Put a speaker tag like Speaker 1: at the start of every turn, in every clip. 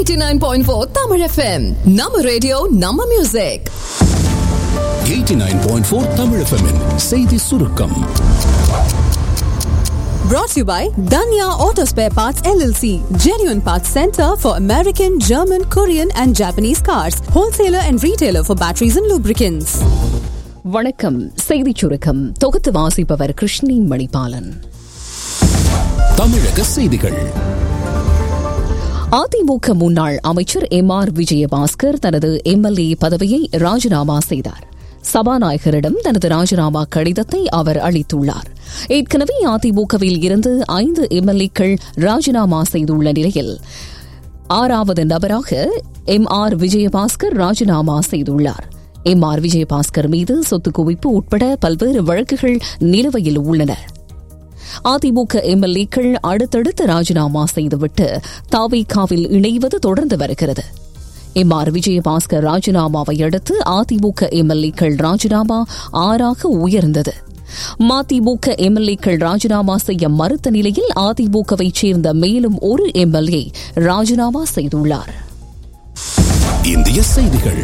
Speaker 1: 89.4 Tamil FM நம்ம radio நம்ம music
Speaker 2: 89.4 Tamil FM -இன் செய்தி சுருக்கம்
Speaker 1: brought to you by Danya Auto Spare Parts LLC genuine parts center for American German Korean and Japanese cars wholesaler and retailer for batteries and lubricants
Speaker 3: வணக்கம் செய்திச் சுருக்கம் தொகுத்து வாசிப்பவர் கிருஷ்ணி மணிபாலன்
Speaker 2: தமிழக செய்திகள்
Speaker 3: அதிமுக முன்னாள் அமைச்சர் எம் ஆர் விஜயபாஸ்கர் தனது எம்எல்ஏ பதவியை ராஜினாமா செய்தார் சபாநாயகரிடம் தனது ராஜினாமா கடிதத்தை அவர் அளித்துள்ளார் ஏற்கனவே அதிமுகவில் இருந்து ஐந்து எம்எல்ஏக்கள் ராஜினாமா செய்துள்ள நிலையில் ஆறாவது நபராக எம் ஆர் விஜயபாஸ்கர் ராஜினாமா செய்துள்ளார் எம் ஆர் விஜயபாஸ்கர் மீது சொத்து குவிப்பு உட்பட பல்வேறு வழக்குகள் நிலுவையில் உள்ளன அதிமுக எம்எல்ஏக்கள் அடுத்தடுத்து ராஜினாமா செய்துவிட்டு தாவிகாவில் இணைவது தொடர்ந்து வருகிறது எம் ஆர் விஜயபாஸ்கர் ராஜினாமாவை அடுத்து அதிமுக எம்எல்ஏக்கள் ராஜினாமா ஆறாக உயர்ந்தது மதிமுக எம்எல்ஏக்கள் ராஜினாமா செய்ய மறுத்த நிலையில் அதிமுகவைச் சேர்ந்த மேலும் ஒரு எம்எல்ஏ ராஜினாமா செய்துள்ளார்
Speaker 2: இந்திய செய்திகள்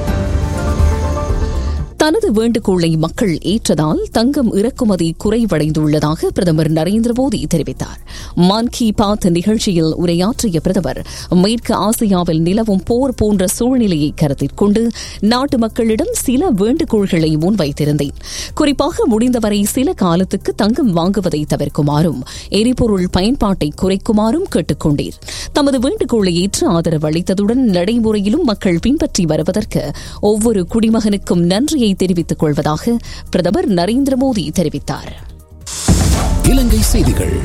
Speaker 3: தனது வேண்டுகோளை மக்கள் ஏற்றதால் தங்கம் இறக்குமதி குறைவடைந்துள்ளதாக பிரதமர் நரேந்திர மோடி தெரிவித்தார் மன் கி பாத் நிகழ்ச்சியில் உரையாற்றிய பிரதமர் மேற்கு ஆசியாவில் நிலவும் போர் போன்ற சூழ்நிலையை கருத்தில் கொண்டு நாட்டு மக்களிடம் சில வேண்டுகோள்களை முன்வைத்திருந்தேன் குறிப்பாக முடிந்தவரை சில காலத்துக்கு தங்கம் வாங்குவதை தவிர்க்குமாறும் எரிபொருள் பயன்பாட்டை குறைக்குமாறும் கேட்டுக் கொண்டீர் தமது வேண்டுகோளை ஏற்று ஆதரவு அளித்ததுடன் நடைமுறையிலும் மக்கள் பின்பற்றி வருவதற்கு ஒவ்வொரு குடிமகனுக்கும் நன்றியை தெரிவித்துக் கொள்வதாக பிரதமர் நரேந்திர மோடி தெரிவித்தார்
Speaker 2: இலங்கை செய்திகள்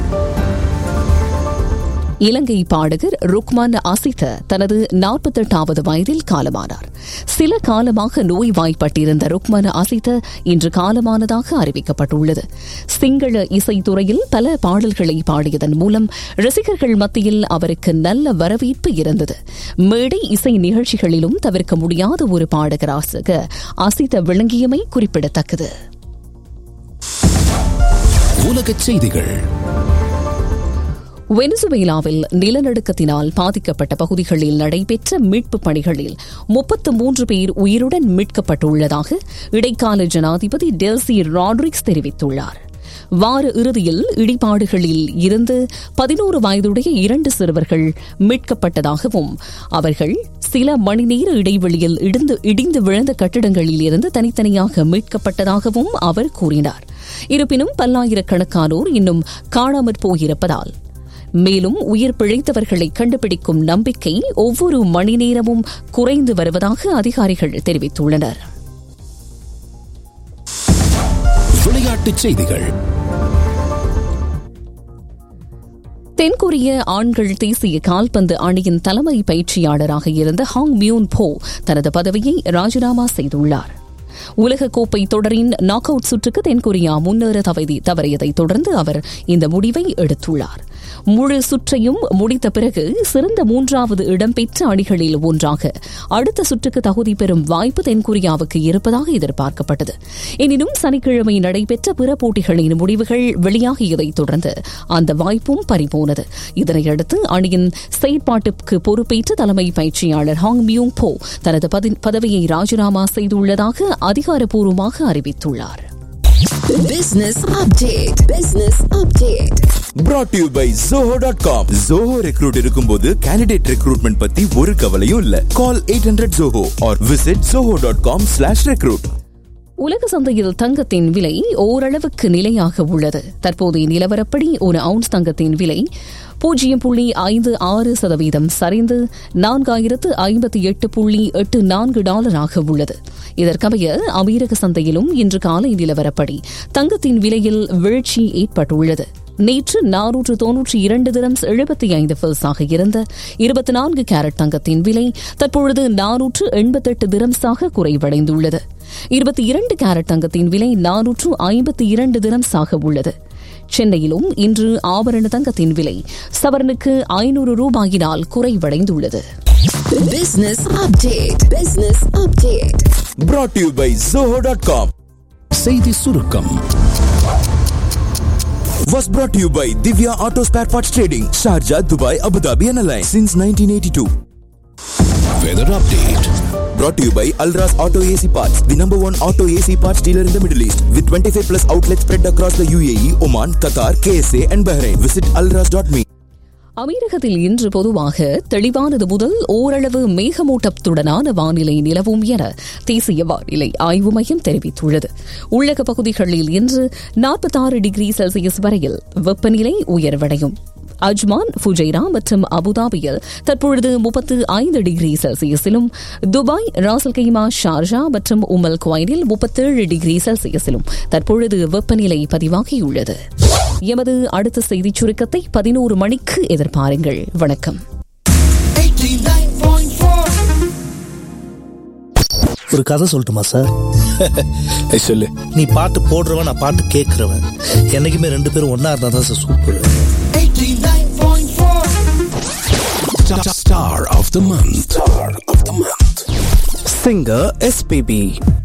Speaker 3: இலங்கை பாடகர் ருக்மான் அசித தனது நாற்பத்தெட்டாவது வயதில் காலமானார் சில காலமாக நோய்வாய்ப்பட்டிருந்த ருக்மான் அசித இன்று காலமானதாக அறிவிக்கப்பட்டுள்ளது சிங்கள இசைத்துறையில் பல பாடல்களை பாடியதன் மூலம் ரசிகர்கள் மத்தியில் அவருக்கு நல்ல வரவேற்பு இருந்தது மேடை இசை நிகழ்ச்சிகளிலும் தவிர்க்க முடியாத ஒரு பாடகராக அசித விளங்கியமை குறிப்பிடத்தக்கது
Speaker 2: உலகச் செய்திகள்
Speaker 3: வெனிசுவேலாவில் நிலநடுக்கத்தினால் பாதிக்கப்பட்ட பகுதிகளில் நடைபெற்ற மீட்புப் பணிகளில் முப்பத்து மூன்று பேர் உயிருடன் மீட்கப்பட்டுள்ளதாக இடைக்கால ஜனாதிபதி டெல்சி ராட்ரிக்ஸ் தெரிவித்துள்ளார் வார இறுதியில் இடிபாடுகளில் இருந்து பதினோரு வயதுடைய இரண்டு சிறுவர்கள் மீட்கப்பட்டதாகவும் அவர்கள் சில மணி நேர இடைவெளியில் இடிந்து இடிந்து விழுந்த கட்டிடங்களில் இருந்து தனித்தனியாக மீட்கப்பட்டதாகவும் அவர் கூறினார் இருப்பினும் பல்லாயிரக்கணக்கானோர் இன்னும் காணாமற் போயிருப்பதால் மேலும் உயிர் பிழைத்தவர்களை கண்டுபிடிக்கும் நம்பிக்கை ஒவ்வொரு மணி நேரமும் குறைந்து வருவதாக அதிகாரிகள் தெரிவித்துள்ளனர்
Speaker 2: விளையாட்டுச் செய்திகள்
Speaker 3: தென்கொரிய ஆண்கள் தேசிய கால்பந்து அணியின் தலைமை பயிற்சியாளராக இருந்த ஹாங் மியூன் போ தனது பதவியை ராஜினாமா செய்துள்ளார் உலகக்கோப்பை தொடரின் நாக் அவுட் சுற்றுக்கு தென்கொரியா முன்னேற தவறி தவறியதைத் தொடர்ந்து அவர் இந்த முடிவை எடுத்துள்ளார் முழு சுற்றையும் முடித்த பிறகு சிறந்த மூன்றாவது இடம் பெற்ற அணிகளில் ஒன்றாக அடுத்த சுற்றுக்கு தகுதி பெறும் வாய்ப்பு தென்கொரியாவுக்கு இருப்பதாக எதிர்பார்க்கப்பட்டது எனினும் சனிக்கிழமை நடைபெற்ற பிற போட்டிகளின் முடிவுகள் வெளியாகியதைத் தொடர்ந்து அந்த வாய்ப்பும் பறிபோனது இதனையடுத்து அணியின் செயற்பாட்டுக்கு பொறுப்பேற்ற தலைமை பயிற்சியாளர் ஹாங் மியூங் போ தனது பதவியை ராஜினாமா செய்துள்ளதாக அதிகாரப்பூர்வமாக அறிவித்துள்ளார்
Speaker 1: business update business update
Speaker 4: brought to you by zoho.com zoho recruit இருக்கும்போது candidate recruitment பத்தி ஒரு கவலையும் இல்ல call 800 zoho or visit zoho.com slash recruit
Speaker 3: உலக சந்தையில் தங்கத்தின் விலை ஓரளவுக்கு நிலையாக உள்ளது தற்போதைய நிலவரப்படி ஒரு அவுன்ஸ் தங்கத்தின் விலை பூஜ்ஜியம் புள்ளி ஐந்து ஆறு சதவீதம் சரிந்து நான்காயிரத்து ஐம்பத்தி எட்டு புள்ளி எட்டு நான்கு டாலராக உள்ளது இதற்கமைய அமீரக சந்தையிலும் இன்று காலை நிலவரப்படி தங்கத்தின் விலையில் வீழ்ச்சி ஏற்பட்டுள்ளது நேற்று நானூற்று தொன்னூற்றி இரண்டு திரம்ஸ் எழுபத்தி ஐந்து பில்ஸாக இருந்த இருபத்தி நான்கு கேரட் தங்கத்தின் விலை தற்பொழுது நானூற்று எண்பத்தெட்டு திரம்ஸாக குறைவடைந்துள்ளது இருபத்தி இரண்டு கேரட் தங்கத்தின் விலை நானூற்று ஐம்பத்தி இரண்டு திரம்ஸாக உள்ளது சென்னையிலும் இன்று ஆபரண தங்கத்தின் விலை சவரனுக்கு ஐநூறு ரூபாயினால் குறைவடைந்துள்ளது
Speaker 1: business update business update
Speaker 4: brought to you by zoho.com
Speaker 2: செய்தி சுருக்கம்
Speaker 4: was brought to you by Divya Auto Spare Parts Trading, Sharjah, Dubai, Abu Dhabi and Alliance since 1982.
Speaker 2: Weather update.
Speaker 4: Brought to you by Alras Auto AC Parts, the number one auto AC parts dealer in the Middle East, with 25 plus outlets spread across the UAE, Oman, Qatar, KSA, and Bahrain. Visit alras.me.
Speaker 3: அமீரகத்தில் இன்று பொதுவாக தெளிவானது முதல் ஓரளவு மேகமூட்டத்துடனான வானிலை நிலவும் என தேசிய வானிலை ஆய்வு மையம் தெரிவித்துள்ளது உள்ளக பகுதிகளில் இன்று நாற்பத்தாறு டிகிரி செல்சியஸ் வரையில் வெப்பநிலை உயர்வடையும் அஜ்மான் ஃபுஜைரா மற்றும் அபுதாபியில் தற்பொழுது முப்பத்து ஐந்து டிகிரி செல்சியஸிலும் துபாய் ராசல் கைமா ஷார்ஜா மற்றும் உமல் குவைனில் முப்பத்தேழு டிகிரி செல்சியஸிலும் தற்பொழுது வெப்பநிலை பதிவாகியுள்ளது எமது அடுத்த செய்திச் சுருக்கத்தை பதினோரு மணிக்கு எதிர்பாருங்கள் வணக்கம்
Speaker 5: ஒரு கதை சொல்லட்டுமா சார்
Speaker 2: சொல்லு
Speaker 5: நீ பாட்டு போடுறவன் நான் பாட்டு கேட்கறவன் என்னைக்குமே ரெண்டு பேரும் ஒன்னா இருந்தா தான் sir super
Speaker 2: Star of the month. Star of the month.
Speaker 6: Singer SPB